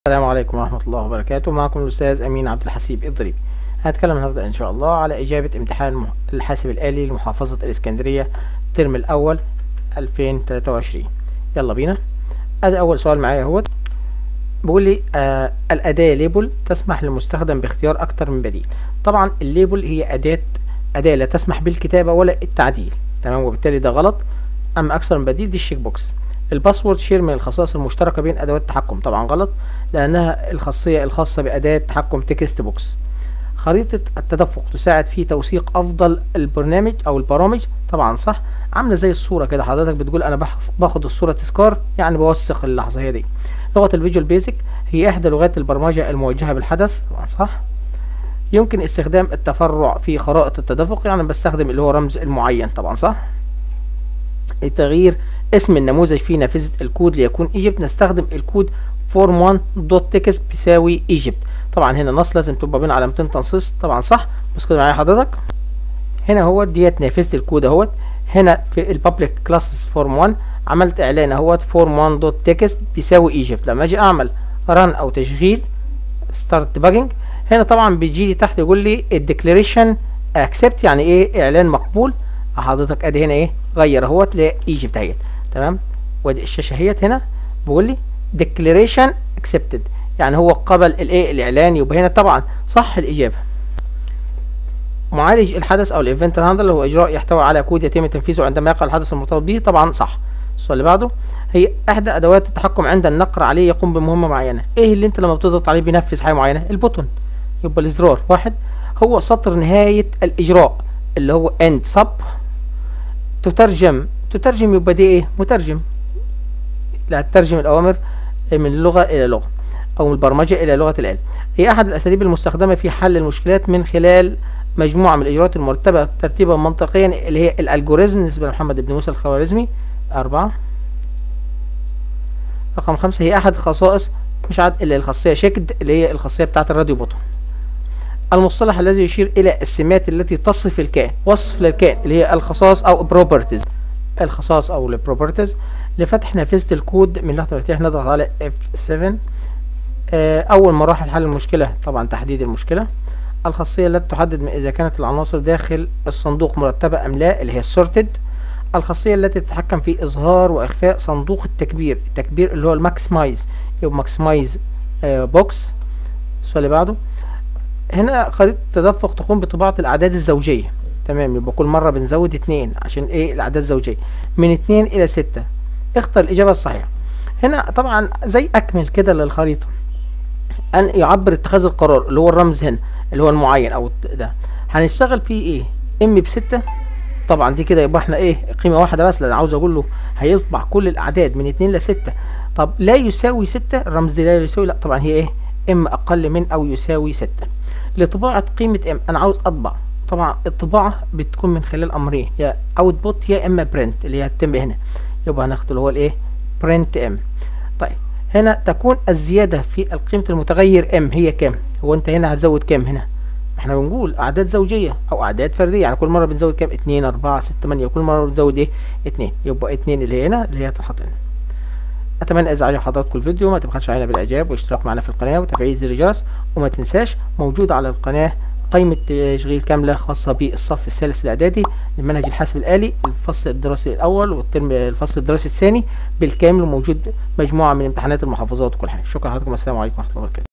السلام عليكم ورحمة الله وبركاته معكم الأستاذ أمين عبد الحسيب الضريبي هنتكلم النهاردة إن شاء الله على إجابة امتحان المح- الحاسب الآلي لمحافظة الإسكندرية الترم الأول 2023 يلا بينا أدي أول سؤال معايا اهوت بيقول لي آه الأداة ليبل تسمح للمستخدم باختيار أكتر من بديل طبعا الليبل هي أداة أداة لا تسمح بالكتابة ولا التعديل تمام وبالتالي ده غلط أما أكثر من بديل دي الشيك بوكس الباسورد شير من الخصائص المشتركة بين أدوات التحكم طبعا غلط لأنها الخاصية الخاصة بأداة تحكم تكست بوكس خريطة التدفق تساعد في توثيق أفضل البرنامج أو البرامج طبعا صح عاملة زي الصورة كده حضرتك بتقول أنا بح- باخد الصورة تذكار يعني بوثق اللحظة هي دي لغة الفيجوال بيزك هي إحدى لغات البرمجة الموجهة بالحدث طبعا صح يمكن استخدام التفرع في خرائط التدفق يعني بستخدم اللي هو رمز المعين طبعا صح التغيير اسم النموذج في نافذة الكود ليكون ايجيبت نستخدم الكود form1.text بيساوي ايجيبت طبعا هنا نص لازم تبقى بين علامتين تنصيص طبعا صح بس كده معايا حضرتك هنا هو ديت نافذة الكود اهوت هنا في البابليك كلاسز فورم 1 عملت اعلان اهوت form1.text بيساوي ايجيبت لما اجي اعمل ران او تشغيل ستارت ديباجنج هنا طبعا بيجي لي تحت يقول لي الديكلاريشن اكسبت يعني ايه اعلان مقبول حضرتك ادي هنا ايه غير اهوت لايجيبت اهيت تمام وادي الشاشه اهيت هنا بيقول لي declaration accepted يعني هو قبل الايه الاعلان يبقى هنا طبعا صح الاجابه معالج الحدث او الايفنت هاندلر هو اجراء يحتوي على كود يتم تنفيذه عندما يقع الحدث المرتبط به طبعا صح السؤال اللي بعده هي احدى ادوات التحكم عند النقر عليه يقوم بمهمه معينه ايه اللي انت لما بتضغط عليه بينفذ حاجه معينه البوتون يبقى الزرار واحد هو سطر نهايه الاجراء اللي هو end sub تترجم تترجم يبقى دي ايه مترجم لا تترجم الاوامر من لغه الى لغه او من البرمجه الى لغه الآلة هي احد الاساليب المستخدمه في حل المشكلات من خلال مجموعه من الاجراءات المرتبه ترتيبا منطقيا اللي هي الالجوريزم بالنسبه لمحمد بن موسى الخوارزمي أربعة رقم خمسة هي أحد خصائص مش عاد إلا الخاصية شيكد اللي هي الخاصية بتاعة الراديو بوتون المصطلح الذي يشير إلى السمات التي تصف الكائن وصف للكائن اللي هي الخصائص أو properties الخصائص أو البروبرتيز لفتح نافذة الكود من لحظة مفتاح نضغط على F7 آه، أول مراحل حل المشكلة طبعا تحديد المشكلة الخاصية التي تحدد ما إذا كانت العناصر داخل الصندوق مرتبة أم لا اللي هي sorted الخاصية التي تتحكم في إظهار وإخفاء صندوق التكبير التكبير اللي هو الماكسمايز يبقى ماكسمايز بوكس السؤال اللي بعده هنا خريطة التدفق تقوم بطباعة الأعداد الزوجية تمام يبقى كل مرة بنزود اتنين عشان ايه الأعداد الزوجية من اتنين إلى ستة اختر الإجابة الصحيحة هنا طبعا زي أكمل كده للخريطة أن يعبر اتخاذ القرار اللي هو الرمز هنا اللي هو المعين أو ده هنشتغل فيه ايه ام بستة طبعا دي كده يبقى احنا ايه قيمة واحدة بس لأن عاوز أقول له هيطبع كل الأعداد من اتنين لستة طب لا يساوي ستة الرمز دي لا يساوي لا طبعا هي ايه ام أقل من أو يساوي ستة لطباعة قيمة ام أنا عاوز أطبع طبعا الطباعة بتكون من خلال أمرين يا اوتبوت يا إما برنت اللي هي هتتم هنا يبقى هناخد اللي هو الايه برنت ام طيب هنا تكون الزيادة في قيمة المتغير ام هي كام هو انت هنا هتزود كام هنا احنا بنقول اعداد زوجية او اعداد فردية يعني كل مرة بنزود كام اتنين اربعة ستة تمانية كل مرة بنزود ايه اتنين يبقى اتنين اللي هنا اللي هي تتحط هنا اتمنى اذا عجب حضراتكم الفيديو ما تبخلش علينا بالاعجاب والاشتراك معنا في القناة وتفعيل زر الجرس وما تنساش موجود على القناة قائمة تشغيل كاملة خاصة بالصف الثالث الإعدادي لمنهج الحاسب الآلي الفصل الدراسي الأول والترم الفصل الدراسي الثاني بالكامل وموجود مجموعة من امتحانات المحافظات وكل حاجة شكرا لحضراتكم السلام عليكم ورحمة الله وبركاته